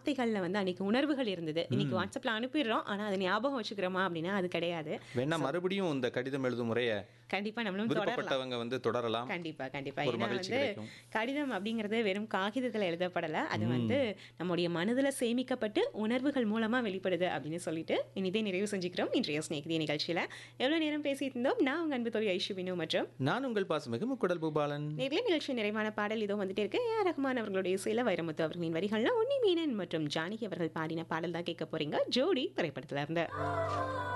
வார்த்தைகள்ல வந்து அன்னைக்கு உணர்வுகள் இருந்தது இன்னைக்கு வாட்ஸ்அப்ல அனுப்பிடுறோம் ஆனா அதை ஞாபகம் வச்சுக்கிறோமா அப்படின்னா அது கிடையாது வேணா மறுபடியும் இந்த கடிதம் எழுதும் முறையை கண்டிப்பா நம்மளும் தொடரலாம் விருப்பப்பட்டவங்க வந்து தொடரலாம் கண்டிப்பா கண்டிப்பா ஒரு ஏன்னா மகிழ்ச்சி வந்து கிடைக்கும். கடிதம் அப்படிங்கிறது வெறும் காகிதத்துல எழுதப்படல அது வந்து நம்முடைய மனதுல சேமிக்கப்பட்டு உணர்வுகள் மூலமா வெளிப்படுது அப்படின்னு சொல்லிட்டு இனிதே நிறைவு செஞ்சுக்கிறோம் இன்றைய ஸ்நேகிதி நிகழ்ச்சியில எவ்வளவு நேரம் பேசிட்டு இருந்தோம் நான் உங்க அன்பு தோழி ஐஷு வினு மற்றும் நான் உங்கள் பாசமிகு முக்குடல் பூபாலன் நேரில் நிகழ்ச்சி நிறைவான பாடல் இதோ வந்துட்டே இருக்கு ஏ ஆர் ரஹ்மான் அவர்களுடைய இசையில வைரமுத்து அவர்களின் வரிகள்ல உன்னி மீனன் மற்றும் ஜானகி அவர்கள் பாடின பாடல் தான் கேட்க போறீங்க ஜோடி திரைப்படத்துல இருந்து